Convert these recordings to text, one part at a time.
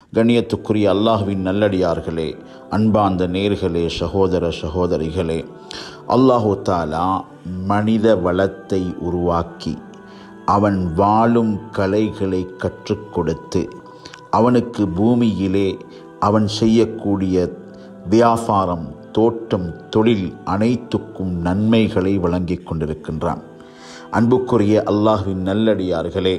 கண்ணியத்துக்குரிய அல்லாஹ்வின் நல்லடியார்களே அன்பார்ந்த நேர்களே சகோதர சகோதரிகளே அல்லாஹு தாலா மனித வளத்தை உருவாக்கி அவன் வாழும் கலைகளை கற்றுக் கொடுத்து அவனுக்கு பூமியிலே அவன் செய்யக்கூடிய வியாபாரம் தோட்டம் தொழில் அனைத்துக்கும் நன்மைகளை வழங்கிக் கொண்டிருக்கின்றான் அன்புக்குரிய அல்லாஹ்வின் நல்லடியார்களே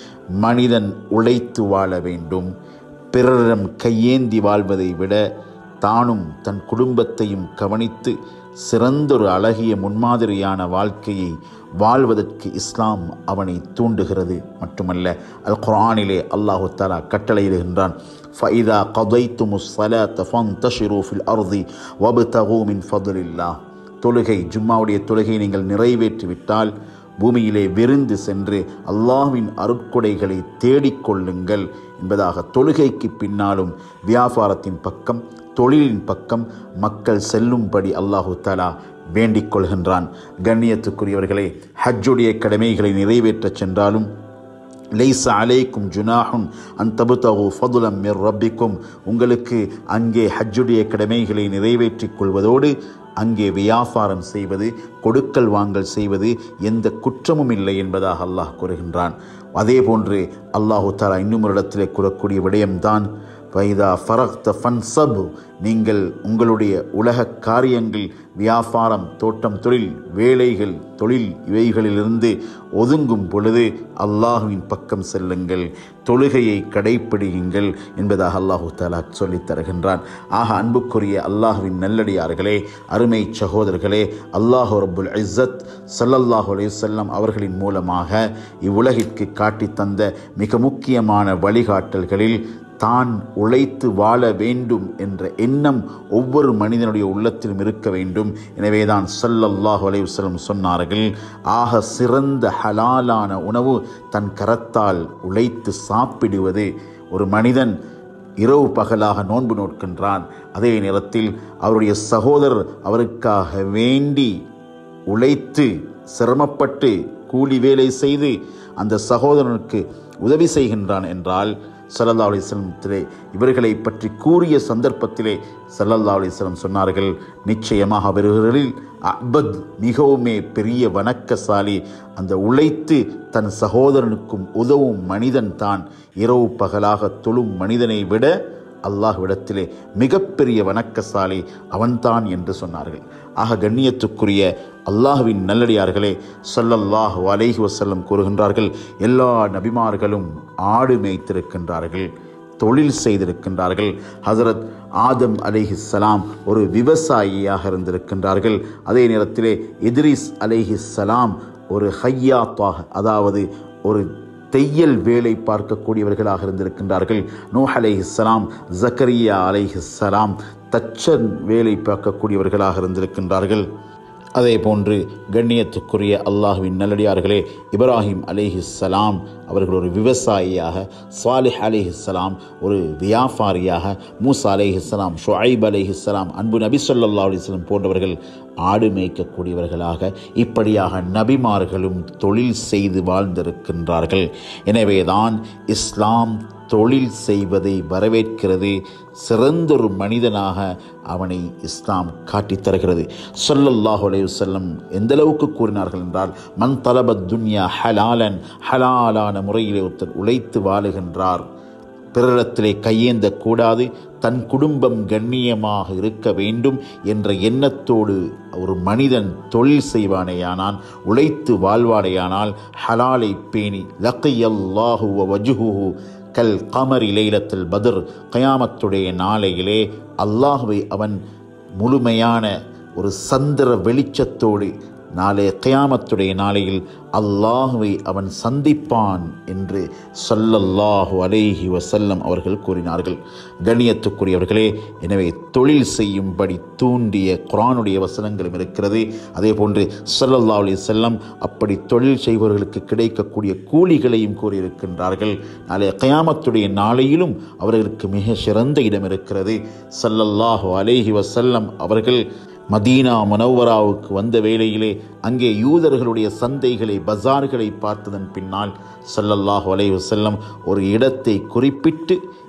மனிதன் உழைத்து வாழ வேண்டும் பிறரிடம் கையேந்தி வாழ்வதை விட தானும் தன் குடும்பத்தையும் கவனித்து சிறந்தொரு அழகிய முன்மாதிரியான வாழ்க்கையை வாழ்வதற்கு இஸ்லாம் அவனை தூண்டுகிறது மட்டுமல்ல அல் குர்ஆனிலே அல்லாஹு தாலா கட்டளையிடுகின்றான் ஃபைதா கதைத்துமு ஸலாத்த ஃபந்தஷிரு ஃபில் அர்தி வப்தகு மின் ஃபضலில்லாஹ் தொழுகை ஜும்மாவுடைய தொழுகையை நீங்கள் நிறைவேற்றிவிட்டால் பூமியிலே விருந்து சென்று அல்லாஹ்வின் அருட்கொடைகளை தேடிக்கொள்ளுங்கள் என்பதாக தொழுகைக்கு பின்னாலும் வியாபாரத்தின் பக்கம் தொழிலின் பக்கம் மக்கள் செல்லும்படி அல்லாஹு தாலா வேண்டிக் கொள்கின்றான் கண்ணியத்துக்குரியவர்களே ஹஜ்ஜுடைய கடமைகளை நிறைவேற்றச் சென்றாலும் லைச அலைக்கும் ஜுனாஹுன் அன் தபுதகு ஃபதுலம் மிர் ரப்பிக்கும் உங்களுக்கு அங்கே ஹஜ்ஜுடைய கடமைகளை நிறைவேற்றிக் கொள்வதோடு அங்கே வியாபாரம் செய்வது கொடுக்கல் வாங்கல் செய்வது எந்த குற்றமும் இல்லை என்பதாக அல்லாஹ் கூறுகின்றான் அதே போன்று அல்லாஹு தாலா இன்னும் ஒரு இடத்திலே கூறக்கூடிய விடயம்தான் வைதா ஃபரக்த ஃபன்சபு நீங்கள் உங்களுடைய உலக காரியங்கள் வியாபாரம் தோட்டம் தொழில் வேலைகள் தொழில் இவைகளிலிருந்து ஒதுங்கும் பொழுது அல்லாஹுவின் பக்கம் செல்லுங்கள் தொழுகையை கடைப்பிடியுங்கள் என்பதாக அல்லாஹு தாலா சொல்லித் தருகின்றான் ஆக அன்புக்குரிய அல்லாஹுவின் நல்லடியார்களே அருமை சகோதரர்களே அல்லாஹு ரபுல் இஸ்ஸத் சல்லல்லாஹு அலையுசல்லம் அவர்களின் மூலமாக இவ்வுலகிற்கு காட்டித் தந்த மிக முக்கியமான வழிகாட்டல்களில் தான் உழைத்து வாழ வேண்டும் என்ற எண்ணம் ஒவ்வொரு மனிதனுடைய உள்ளத்திலும் இருக்க வேண்டும் எனவேதான் சல்லல்லாஹு அலைவசலம் சொன்னார்கள் ஆக சிறந்த ஹலாலான உணவு தன் கரத்தால் உழைத்து சாப்பிடுவது ஒரு மனிதன் இரவு பகலாக நோன்பு நோட்கின்றான் அதே நேரத்தில் அவருடைய சகோதரர் அவருக்காக வேண்டி உழைத்து சிரமப்பட்டு கூலி வேலை செய்து அந்த சகோதரனுக்கு உதவி செய்கின்றான் என்றால் சல்லல்லா அலிஸ்லத்திலே இவர்களை பற்றி கூறிய சந்தர்ப்பத்திலே சல்லல்லா அலிஸ்லம் சொன்னார்கள் நிச்சயமாக அவர்களில் அபத் மிகவுமே பெரிய வணக்கசாலி அந்த உழைத்து தன் சகோதரனுக்கும் உதவும் மனிதன் தான் இரவு பகலாக தொழும் மனிதனை விட அல்லாஹ்விடத்திலே மிகப்பெரிய வணக்கசாலி அவன்தான் என்று சொன்னார்கள் ஆக கண்ணியத்துக்குரிய அல்லாஹுவின் நல்லடியார்களே சொல்லல்லாஹு அலைஹி வசல்லம் கூறுகின்றார்கள் எல்லா நபிமார்களும் ஆடு மேய்த்திருக்கின்றார்கள் தொழில் செய்திருக்கின்றார்கள் ஹசரத் ஆதம் அலிஹிஸ்ஸலாம் ஒரு விவசாயியாக இருந்திருக்கின்றார்கள் அதே நேரத்திலே இத்ரிஸ் அலிஹிஸ்ஸலாம் ஒரு ஹையாத்தாக அதாவது ஒரு தையல் வேலை பார்க்கக்கூடியவர்களாக இருந்திருக்கின்றார்கள் நூஹ் அலைஹிஸ்ஸலாம் ஜக்கரியா அலைஹிஸ்ஸலாம் தச்சன் வேலை பார்க்கக்கூடியவர்களாக இருந்திருக்கின்றார்கள் அதே போன்று கண்ணியத்துக்குரிய அல்லாஹுவின் நல்லடியார்களே இப்ராஹிம் அலிஹிஸ்ஸலாம் அவர்கள் ஒரு விவசாயியாக சாலிஹ் அலிஹிஸ்ஸலாம் ஒரு வியாபாரியாக மூசா அலிஹிஸ்ஸலாம் ஷுஐப் அலிஹிஸ்ஸலாம் அன்பு நபி சொல்லல்லா அலிஸ்லாம் போன்றவர்கள் ஆடு மேய்க்கக்கூடியவர்களாக இப்படியாக நபிமார்களும் தொழில் செய்து வாழ்ந்திருக்கின்றார்கள் எனவேதான் இஸ்லாம் தொழில் செய்வதை வரவேற்கிறது சிறந்தொரு மனிதனாக அவனை இஸ்லாம் காட்டித் தருகிறது சொல்லல்லாஹு அலைஹி வஸல்லம் எந்த அளவுக்கு கூறினார்கள் என்றால் மன் தலபத் துன்யா ஹலாலன் ஹலாலான முறையிலே ஒருத்தர் உழைத்து வாழுகின்றார் பிறரிடத்திலே கையேந்த கூடாது தன் குடும்பம் கண்ணியமாக இருக்க வேண்டும் என்ற எண்ணத்தோடு ஒரு மனிதன் தொழில் செய்வானேயானால் உழைத்து வாழ்வானேயானால் ஹலாலை பேணி லக்கையல்லாஹு வஜுஹு கல் கமரி லைலத்தில் பத்ர் கயாமத்துடைய நாளையிலே அல்லாஹுவை அவன் முழுமையான ஒரு சந்திர வெளிச்சத்தோடு நாளே கயாமத்துடைய நாளையில் அல்லாஹுவை அவன் சந்திப்பான் என்று சொல்லல்லாஹு அலேஹி வசல்லம் அவர்கள் கூறினார்கள் கண்ணியத்துக்குரியவர்களே எனவே தொழில் செய்யும்படி தூண்டிய குரானுடைய வசனங்களும் இருக்கிறது அதே போன்று சொல்லல்லா அலி செல்லம் அப்படி தொழில் செய்பவர்களுக்கு கிடைக்கக்கூடிய கூலிகளையும் கூறியிருக்கின்றார்கள் நாளே கயாமத்துடைய நாளையிலும் அவர்களுக்கு மிக சிறந்த இடம் இருக்கிறது சல்லல்லாஹு அலேஹி வசல்லம் அவர்கள் மதீனா மனோவராவுக்கு வந்த வேளையிலே அங்கே யூதர்களுடைய சந்தைகளை பஜார்களை பார்த்ததன் பின்னால் சல்லல்லாஹு அலைஹி வஸல்லம் ஒரு இடத்தை குறிப்பிட்டு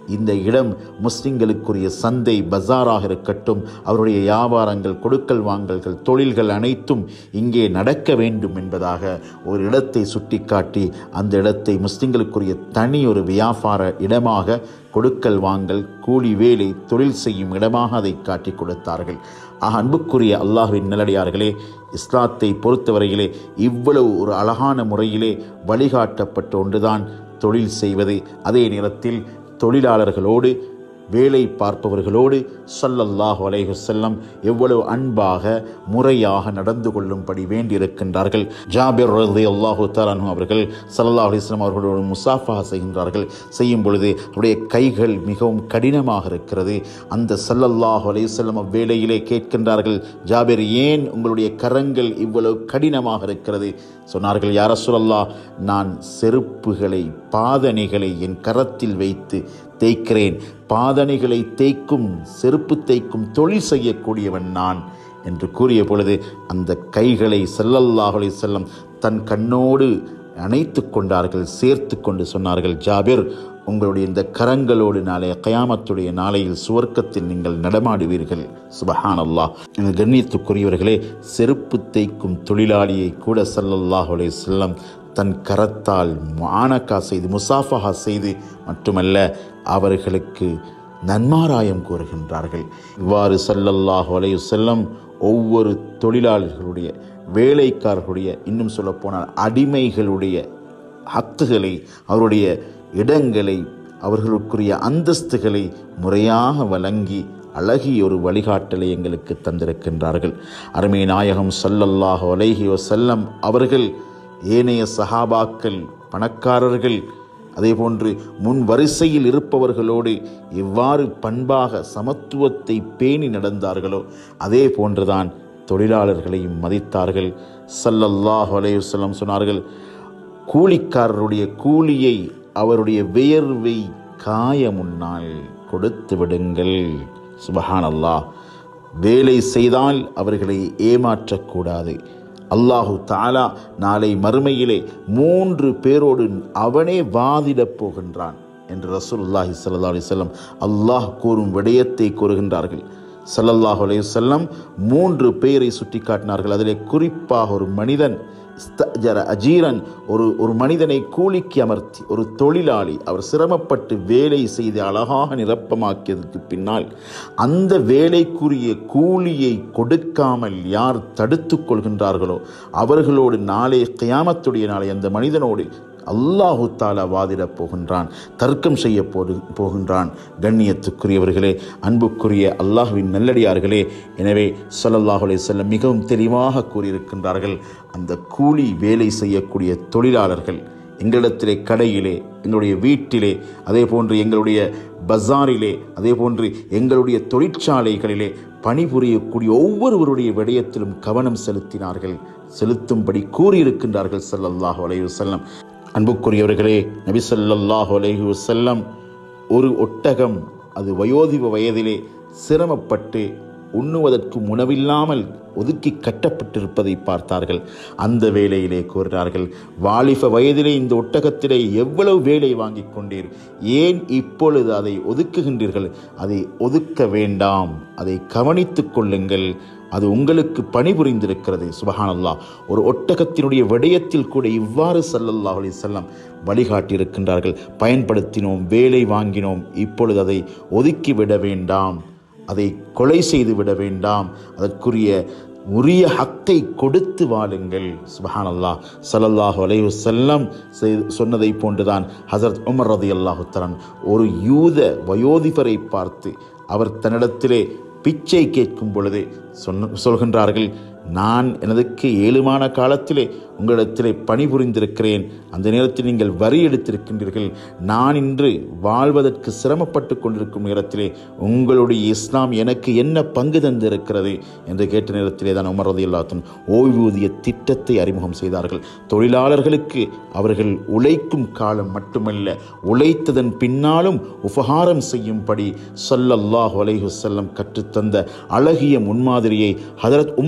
இந்த இடம் முஸ்லிம்களுக்குரிய சந்தை பஜாராக இருக்கட்டும் அவருடைய வியாபாரங்கள் கொடுக்கல் வாங்கல்கள் தொழில்கள் அனைத்தும் இங்கே நடக்க வேண்டும் என்பதாக ஒரு இடத்தை சுட்டிக்காட்டி அந்த இடத்தை முஸ்லிம்களுக்குரிய தனி ஒரு வியாபார இடமாக கொடுக்கல் வாங்கல் கூலி வேலை தொழில் செய்யும் இடமாக அதை காட்டி கொடுத்தார்கள் ஆக அன்புக்குரிய அல்லாஹ்வின் நல்லடியார்களே இஸ்லாத்தை பொறுத்தவரையிலே இவ்வளவு ஒரு அழகான முறையிலே வழிகாட்டப்பட்ட ஒன்றுதான் தொழில் செய்வது அதே நேரத்தில் தொழிலாளர்களோடு வேலை பார்ப்பவர்களோடு ஸல்லல்லாஹு அலைஹி வஸல்லம் எவ்வளவு அன்பாக முறையாக நடந்து கொள்ளும்படி வேண்டியிருக்கின்றார்கள் ஜாபிர் ரதி அல்லாஹு தாலானு அவர்கள் ஸல்லல்லாஹு அலைஹி வஸல்லம் அவர்களோடு முசாஃபா செய்கின்றார்கள் செய்யும் பொழுது அவருடைய கைகள் மிகவும் கடினமாக இருக்கிறது அந்த ஸல்லல்லாஹு அலைஹி வஸல்லம் அவ்வேளையிலே கேட்கின்றார்கள் ஜாபிர் ஏன் உங்களுடைய கரங்கள் இவ்வளவு கடினமாக இருக்கிறது சொன்னார்கள் யார சொல்லல்லா நான் செருப்புகளை பாதணிகளை என் கரத்தில் வைத்து தேய்க்கிறேன் பாதணிகளை தேய்க்கும் செருப்பு தேய்க்கும் தொழில் செய்யக்கூடியவன் நான் என்று கூறிய பொழுது அந்த கைகளை செல்லல்லாஹலை செல்லம் தன் கண்ணோடு அணைத்து கொண்டார்கள் சேர்த்து கொண்டு சொன்னார்கள் ஜாபிர் உங்களுடைய இந்த கரங்களோடு நாளைய கயாமத்துடைய நாளையில் சுவர்க்கத்தில் நீங்கள் நடமாடுவீர்கள் சுபஹான் அல்லாஹ் கண்ணியத்துக்குரியவர்களே செருப்பு தேய்க்கும் தொழிலாளியை கூட சல்லல்லாஹ் அலைஹி செல்லம் தன் கரத்தால் மானக்கா செய்து முசாஃபஹா செய்து மட்டுமல்ல அவர்களுக்கு நன்மாராயம் கூறுகின்றார்கள் இவ்வாறு சல்லல்லாஹு அலைஹி செல்லம் ஒவ்வொரு தொழிலாளர்களுடைய வேலைக்காரர்களுடைய இன்னும் சொல்லப்போனால் அடிமைகளுடைய ஹக்குகளை அவருடைய இடங்களை அவர்களுக்குரிய அந்தஸ்துகளை முறையாக வழங்கி அழகிய ஒரு வழிகாட்டலை எங்களுக்கு தந்திருக்கின்றார்கள் அருமை நாயகம் சல்லல்லாஹு அலைஹி வசல்லம் அவர்கள் ஏனைய சஹாபாக்கள் பணக்காரர்கள் அதேபோன்று முன் வரிசையில் இருப்பவர்களோடு எவ்வாறு பண்பாக சமத்துவத்தை பேணி நடந்தார்களோ அதே போன்றுதான் தொழிலாளர்களையும் மதித்தார்கள் சல்லல்லாஹு அலைஹி வஸல்லம் சொன்னார்கள் கூலிக்காரருடைய கூலியை அவருடைய வியர்வை காய முன்னால் கொடுத்து விடுங்கள் சுபஹான் அல்லாஹ் வேலை செய்தால் அவர்களை ஏமாற்றக்கூடாது அல்லாஹு தாலா நாளை மறுமையிலே மூன்று பேரோடு அவனே வாதிடப் போகின்றான் என்று ரசூலுல்லாஹி ஸல்லல்லாஹு அலைஹி வஸல்லம் அல்லாஹ் கூறும் விடயத்தை கூறுகின்றார்கள் ஸல்லல்லாஹு அலைஹி வஸல்லம் மூன்று பேரை சுட்டிக்காட்டினார்கள் அதிலே குறிப்பாக ஒரு மனிதன் இஸ்தஜர அஜீரன் ஒரு ஒரு மனிதனை கூலிக்கு அமர்த்தி ஒரு தொழிலாளி அவர் சிரமப்பட்டு வேலை செய்து அழகாக நிரப்பமாக்கியதற்கு பின்னால் அந்த வேலைக்குரிய கூலியை கொடுக்காமல் யார் தடுத்து கொள்கின்றார்களோ அவர்களோடு நாளே கியாமத்துடைய நாளை அந்த மனிதனோடு அல்லாஹு தாலா வாதிடப் போகின்றான் தர்க்கம் செய்ய போடு போகின்றான் கண்ணியத்துக்குரியவர்களே அன்புக்குரிய அல்லாஹுவின் நல்லடியார்களே எனவே ஸல்லல்லாஹு அலைஹி வஸல்லம் மிகவும் தெளிவாக கூறியிருக்கின்றார்கள் அந்த கூலி வேலை செய்யக்கூடிய தொழிலாளர்கள் எங்களிடத்திலே கடையிலே எங்களுடைய வீட்டிலே அதே போன்று எங்களுடைய பஜாரிலே அதே போன்று எங்களுடைய தொழிற்சாலைகளிலே பணிபுரியக்கூடிய ஒவ்வொருவருடைய விடயத்திலும் கவனம் செலுத்தினார்கள் செலுத்தும்படி கூறியிருக்கின்றார்கள் ஸல்லல்லாஹு அலைஹி வஸல்லம் அன்புக்குரியவர்களே நபி ஸல்லல்லாஹு அலைஹி வஸல்லம் ஒரு ஒட்டகம் அது வயோதிப வயதிலே சிரமப்பட்டு உண்ணுவதற்கு உணவில்லாமல் ஒதுக்கி கட்டப்பட்டிருப்பதை பார்த்தார்கள் அந்த வேலையிலே கூறினார்கள் வாலிப வயதிலே இந்த ஒட்டகத்திலே எவ்வளவு வேலை வாங்கிக் கொண்டீர் ஏன் இப்பொழுது அதை ஒதுக்குகின்றீர்கள் அதை ஒதுக்க வேண்டாம் அதை கவனித்துக் கொள்ளுங்கள் அது உங்களுக்கு பணிபுரிந்திருக்கிறது சுபஹானல்லாஹ் ஒரு ஒட்டகத்தினுடைய விடயத்தில் கூட இவ்வாறு ஸல்லல்லாஹு அலைஹி வஸல்லம் வழிகாட்டியிருக்கின்றார்கள் பயன்படுத்தினோம் வேலை வாங்கினோம் இப்பொழுது அதை ஒதுக்கி விட வேண்டாம் அதை கொலை செய்து விட வேண்டாம் அதற்குரிய உரிய ஹக்கை கொடுத்து வாழுங்கள் சுபஹானல்லாஹ் ஸல்லல்லாஹு அலைஹி வஸல்லம் செய்- சொன்னதை போன்றுதான் ஹசரத் உமர் ரதியல்லாஹு தஆலா ஒரு யூத வயோதிபரை பார்த்து அவர் தன்னிடத்திலே பிச்சை கேட்கும் பொழுது சொன்ன சொல்கின்றார்கள் நான் எனதுக்கு ஏழுமான காலத்திலே உங்களிடத்திலே பணிபுரிந்திருக்கிறேன் அந்த நேரத்தில் நீங்கள் வரி எடுத்திருக்கின்றீர்கள் நான் இன்று வாழ்வதற்கு சிரமப்பட்டு கொண்டிருக்கும் நேரத்திலே உங்களுடைய இஸ்லாம் எனக்கு என்ன பங்கு தந்திருக்கிறது என்று கேட்ட நேரத்திலே தான் உமர் ரதியல்லாத்தன் ஓய்வூதிய திட்டத்தை அறிமுகம் செய்தார்கள் தொழிலாளர்களுக்கு அவர்கள் உழைக்கும் காலம் மட்டுமல்ல உழைத்ததன் பின்னாலும் உபகாரம் செய்யும்படி ஸல்லல்லாஹு அலைஹி வஸல்லம் கற்றுத்தந்த அழகிய முன்மாதிரியை ஹதரத் உமர் ரதியல்லாஹு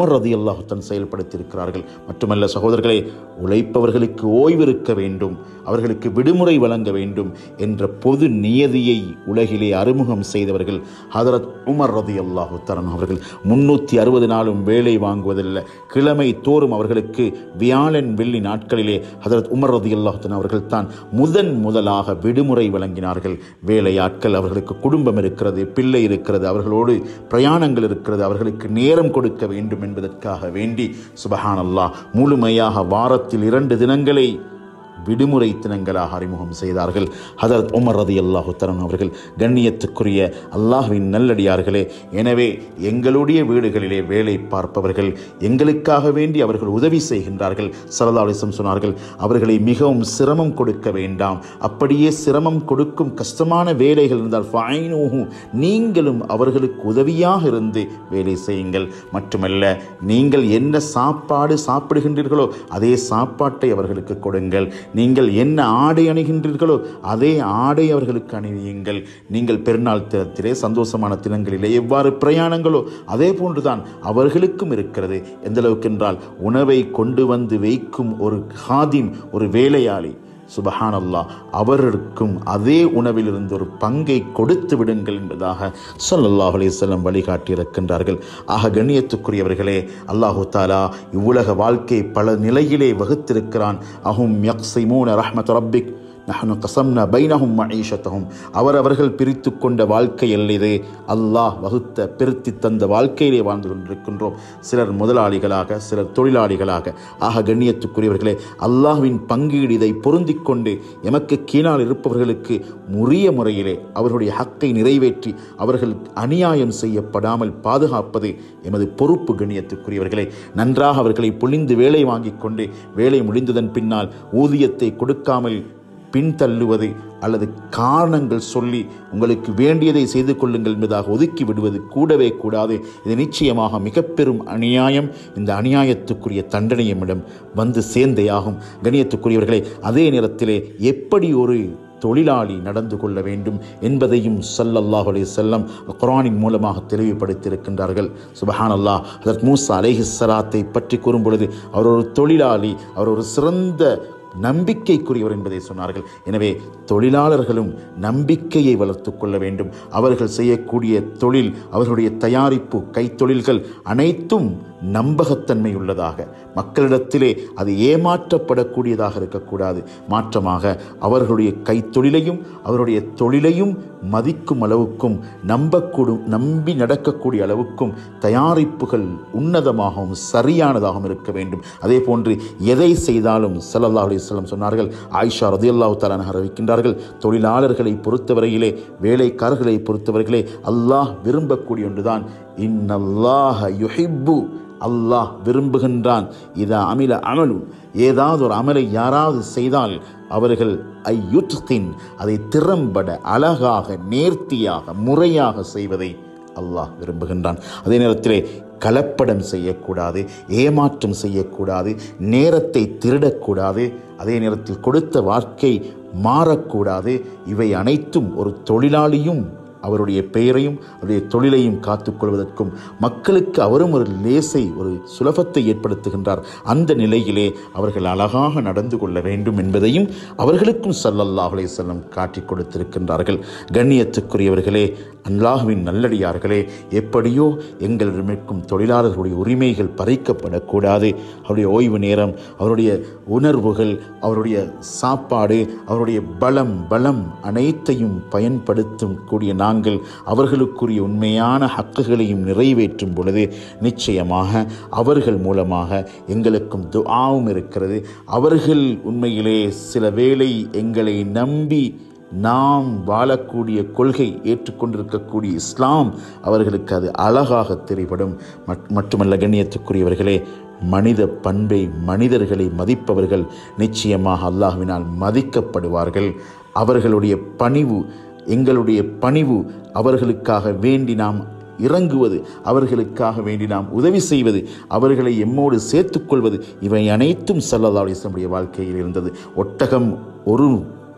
அல்லாஹுத்தன் செயல்படுத்தியிருக்கிறார்கள் மட்டுமல்ல சகோதரர்களே உழைப்பவர்களுக்கு ஓய்வு இருக்க வேண்டும் அவர்களுக்கு விடுமுறை வழங்க வேண்டும் என்ற பொது நியதியை உலகிலே அறிமுகம் செய்தவர்கள் ஹதரத் உமர் ரதி அல்லாஹு தரன் அவர்கள் முன்னூற்றி அறுபது நாளும் வேலை வாங்குவதில்லை கிழமை தோறும் அவர்களுக்கு வியாழன் வெள்ளி நாட்களிலே ஹதரத் உமர் ரதி அல்லாஹன் அவர்கள் தான் முதன் முதலாக விடுமுறை வழங்கினார்கள் வேலையாட்கள் அவர்களுக்கு குடும்பம் இருக்கிறது பிள்ளை இருக்கிறது அவர்களோடு பிரயாணங்கள் இருக்கிறது அவர்களுக்கு நேரம் கொடுக்க வேண்டும் என்பதற்காக வேண்டி சுபஹான் அல்லாஹ் முழுமையாக வாரத்தில் இரண்டு தினங்களை விடுமுறை தினங்களாக அறிமுகம் செய்தார்கள் ஹதரத் உமர் ரதி அல்லாஹு தரன் அவர்கள் கண்ணியத்துக்குரிய அல்லாஹுவின் நல்லடியார்களே எனவே எங்களுடைய வீடுகளிலே வேலை பார்ப்பவர்கள் எங்களுக்காக வேண்டி அவர்கள் உதவி செய்கின்றார்கள் சரதாலிசம் சொன்னார்கள் அவர்களை மிகவும் சிரமம் கொடுக்க வேண்டாம் அப்படியே சிரமம் கொடுக்கும் கஷ்டமான வேலைகள் இருந்தால் ஃபைனூஹு நீங்களும் அவர்களுக்கு உதவியாக இருந்து வேலை செய்யுங்கள் மட்டுமல்ல நீங்கள் என்ன சாப்பாடு சாப்பிடுகின்றீர்களோ அதே சாப்பாட்டை அவர்களுக்கு கொடுங்கள் நீங்கள் என்ன ஆடை அணிகின்றீர்களோ அதே ஆடை அவர்களுக்கு அணிவியுங்கள் நீங்கள் பெருநாள் தினத்திலே சந்தோஷமான தினங்களிலே எவ்வாறு பிரயாணங்களோ அதே போன்றுதான் அவர்களுக்கும் இருக்கிறது எந்த அளவுக்கு என்றால் உணவை கொண்டு வந்து வைக்கும் ஒரு ஹாதிம் ஒரு வேலையாளி சுபஹானல்லா அவர்களுக்கும் அதே உணவிலிருந்து ஒரு பங்கை கொடுத்து விடுங்கள் என்பதாக ஸல்லல்லாஹு அலைஹி வஸல்லம் வழிகாட்டி இருக்கின்றார்கள் ஆக கண்ணியத்துக்குரியவர்களே அல்லாஹு தாலா இவ்வுலக வாழ்க்கை பல நிலையிலே வகுத்திருக்கிறான் அஹும் யக்ஸிமூன ரஹ்மத் ரப்பிக் நஹனு கசம்ன பைனஹும் மஈஷத்தஹும் அவரவர்கள் பிரித்து கொண்ட வாழ்க்கை அல்லது அல்லாஹ் வகுத்த பிரித்து தந்த வாழ்க்கையிலே வாழ்ந்து கொண்டிருக்கின்றோம் சிலர் முதலாளிகளாக சிலர் தொழிலாளிகளாக ஆக கண்ணியத்துக்குரியவர்களே அல்லாஹ்வின் பங்கீடு இதை பொருந்திக் கொண்டு எமக்கு கீழால் இருப்பவர்களுக்கு உரிய முறையிலே அவர்களுடைய ஹக்கை நிறைவேற்றி அவர்கள் அநியாயம் செய்யப்படாமல் பாதுகாப்பது எமது பொறுப்பு கண்ணியத்துக்குரியவர்களே நன்றாக அவர்களை பொழிந்து வேலை வாங்கிக் கொண்டு வேலை முடிந்ததன் பின்னால் ஊதியத்தை கொடுக்காமல் பின்தள்ளுவது அல்லது காரணங்கள் சொல்லி உங்களுக்கு வேண்டியதை செய்து கொள்ளுங்கள் என்பதாக ஒதுக்கி விடுவது கூடவே கூடாது இது நிச்சயமாக மிக பெரும் அநியாயம் இந்த அநியாயத்துக்குரிய தண்டனையமிடம் வந்து சேர்ந்தேயாகும் கணியத்துக்குரியவர்களே அதே நேரத்திலே எப்படி ஒரு தொழிலாளி நடந்து கொள்ள வேண்டும் என்பதையும் ஸல்லல்லாஹு அலைஹி செல்லம் குரானின் மூலமாக தெளிவுபடுத்தியிருக்கின்றார்கள் சுபஹான் அல்லாஹ் ஹதரத் மூசா அலைஹிஸ்ஸலாத்தை பற்றி கூறும் பொழுது அவர் ஒரு தொழிலாளி அவர் ஒரு சிறந்த நம்பிக்கைக்குரியவர் என்பதை சொன்னார்கள் எனவே தொழிலாளர்களும் நம்பிக்கையை வளர்த்து கொள்ள வேண்டும் அவர்கள் செய்யக்கூடிய தொழில் அவர்களுடைய தயாரிப்பு கைத்தொழில்கள் அனைத்தும் நம்பகத்தன்மை உள்ளதாக மக்களிடத்திலே அது ஏமாற்றப்படக்கூடியதாக இருக்கக்கூடாது மாற்றமாக அவர்களுடைய கைத்தொழிலையும் அவருடைய தொழிலையும் மதிக்கும் அளவுக்கும் நம்பக்கூடும் நம்பி நடக்கக்கூடிய அளவுக்கும் தயாரிப்புகள் உன்னதமாகவும் சரியானதாகவும் இருக்க வேண்டும் அதே போன்று எதை செய்தாலும் ஸல்லல்லாஹு அலைஹி வஸல்லம் சொன்னார்கள் ஆயிஷா ரதியல்லாஹு தஆலா அறிவிக்கின்றார்கள் தொழிலாளர்களை பொறுத்தவரையிலே வேலைக்காரர்களை பொறுத்தவரையிலே அல்லாஹ் விரும்பக்கூடிய ஒன்றுதான் இன்னல்லாஹ யுஹிப்பு அல்லாஹ் விரும்புகின்றான் இதா அமில அமலும் ஏதாவது ஒரு அமலை யாராவது செய்தால் அவர்கள் ஐயுத்தின் அதை திறம்பட அழகாக நேர்த்தியாக முறையாக செய்வதை அல்லாஹ் விரும்புகின்றான் அதே நேரத்திலே கலப்படம் செய்யக்கூடாது ஏமாற்றம் செய்யக்கூடாது நேரத்தை திருடக்கூடாது அதே நேரத்தில் கொடுத்த வாழ்க்கை மாறக்கூடாது இவை அனைத்தும் ஒரு தொழிலாளியும் அவருடைய பெயரையும் அவருடைய தொழிலையும் காத்துக்கொள்வதற்கும் மக்களுக்கு அவரும் ஒரு லேசை ஒரு சுலபத்தை ஏற்படுத்துகின்றார் அந்த நிலையிலே அவர்கள் அழகாக நடந்து கொள்ள வேண்டும் என்பதையும் அவர்களுக்கும் சல்லல்லாஹு அலைஹி வஸல்லம் காட்டிக் கொடுத்திருக்கின்றார்கள் கண்ணியத்துக்குரியவர்களே அல்லாஹுவின் நல்லடியார்களே எப்படியோ எங்களிடம் இருக்கும் தொழிலாளர்களுடைய உரிமைகள் பறிக்கப்படக்கூடாது அவருடைய ஓய்வு நேரம் அவருடைய உணர்வுகள் அவருடைய சாப்பாடு அவருடைய பலம் பலம் அனைத்தையும் பயன்படுத்தும் கூடிய நாங்கள் அவர்களுக்குரிய உண்மையான ஹக்குகளையும் நிறைவேற்றும் பொழுது நிச்சயமாக அவர்கள் மூலமாக எங்களுக்கும் துஆவும் இருக்கிறது அவர்கள் உண்மையிலே சில வேளை எங்களை நம்பி நாம் வாழக்கூடிய கொள்கை ஏற்றுக்கொண்டிருக்கக்கூடிய இஸ்லாம் அவர்களுக்கு அது அழகாக தெரிபடும் மட்- மட்டுமல்ல கண்ணியத்துக்குரியவர்களே மனித பண்பை மனிதர்களை மதிப்பவர்கள் நிச்சயமாக அல்லாஹ்வினால் மதிக்கப்படுவார்கள் அவர்களுடைய பணிவு எங்களுடைய பணிவு அவர்களுக்காக வேண்டி நாம் இறங்குவது அவர்களுக்காக வேண்டி நாம் உதவி செய்வது அவர்களை எம்மோடு சேர்த்துக்கொள்வது இவை அனைத்தும் சல்லல்லா அலிஸ்லமுடைய வாழ்க்கையில் இருந்தது ஒட்டகம் ஒரு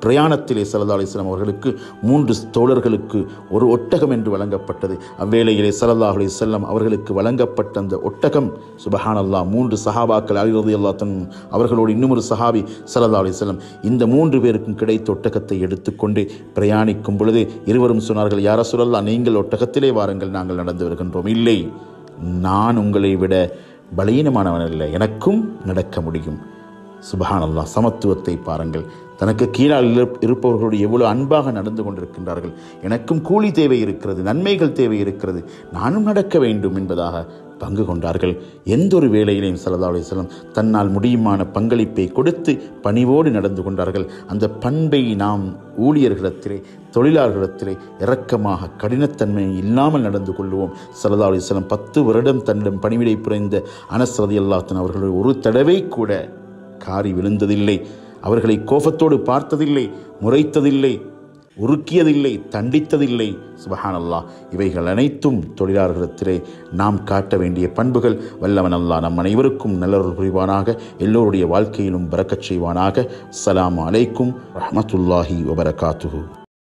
பிரயாணத்திலே சல்லா அலிஸ்லாம் அவர்களுக்கு மூன்று தோழர்களுக்கு ஒரு ஒட்டகம் என்று வழங்கப்பட்டது அவ்வேளையிலே சல்லா அலிஸ்லாம் அவர்களுக்கு வழங்கப்பட்ட அந்த ஒட்டகம் சுபஹானல்லா மூன்று சஹாபாக்கள் அலிரதி அல்லா தன் அவர்களோடு இன்னும் ஒரு சஹாபி சல்லா அலிஸ்லாம் இந்த மூன்று பேருக்கும் கிடைத்த ஒட்டகத்தை எடுத்துக்கொண்டு பிரயாணிக்கும் பொழுது இருவரும் சொன்னார்கள் யார சொல்லலாம் நீங்கள் ஒட்டகத்திலே வாருங்கள் நாங்கள் நடந்து வருகின்றோம் இல்லை நான் உங்களை விட பலீனமானவன் அல்ல எனக்கும் நடக்க முடியும் சுபஹானல்லா சமத்துவத்தை பாருங்கள் தனக்கு கீழால் இரு- இருப்பவர்களோடு எவ்வளவு அன்பாக நடந்து கொண்டிருக்கின்றார்கள் எனக்கும் கூலி தேவை இருக்கிறது நன்மைகள் தேவை இருக்கிறது நானும் நடக்க வேண்டும் என்பதாக பங்கு கொண்டார்கள் எந்த ஒரு வேலையிலையும் சல்லா அலிஸ்லாம் தன்னால் முடியுமான பங்களிப்பை கொடுத்து பணிவோடு நடந்து கொண்டார்கள் அந்த பண்பை நாம் ஊழியர்களிடத்திலே தொழிலாளர்களிடத்திலே இரக்கமாக கடினத்தன்மை இல்லாமல் நடந்து கொள்வோம் சல்லா அலிஸ்லாம் பத்து வருடம் தன்னிடம் பணிவிடை புரிந்த அனஸ் ரதியல்லாத்தன் அவர்கள் ஒரு தடவை கூட காரி விழுந்ததில்லை அவர்களை கோபத்தோடு பார்த்ததில்லை முறைத்ததில்லை உருக்கியதில்லை தண்டித்ததில்லை சுபஹானல்லாஹ் இவைகள் அனைத்தும் தொழிலாளர்களிடத்திலே நாம் காட்ட வேண்டிய பண்புகள் வல்லவன் அல்லாஹ் நம் அனைவருக்கும் நல்லொரு புரிவானாக எல்லோருடைய வாழ்க்கையிலும் பறக்கச் செய்வானாக அஸ்ஸலாமு அலைக்கும் ரஹ்மத்துல்லாஹி வபரகாத்துஹு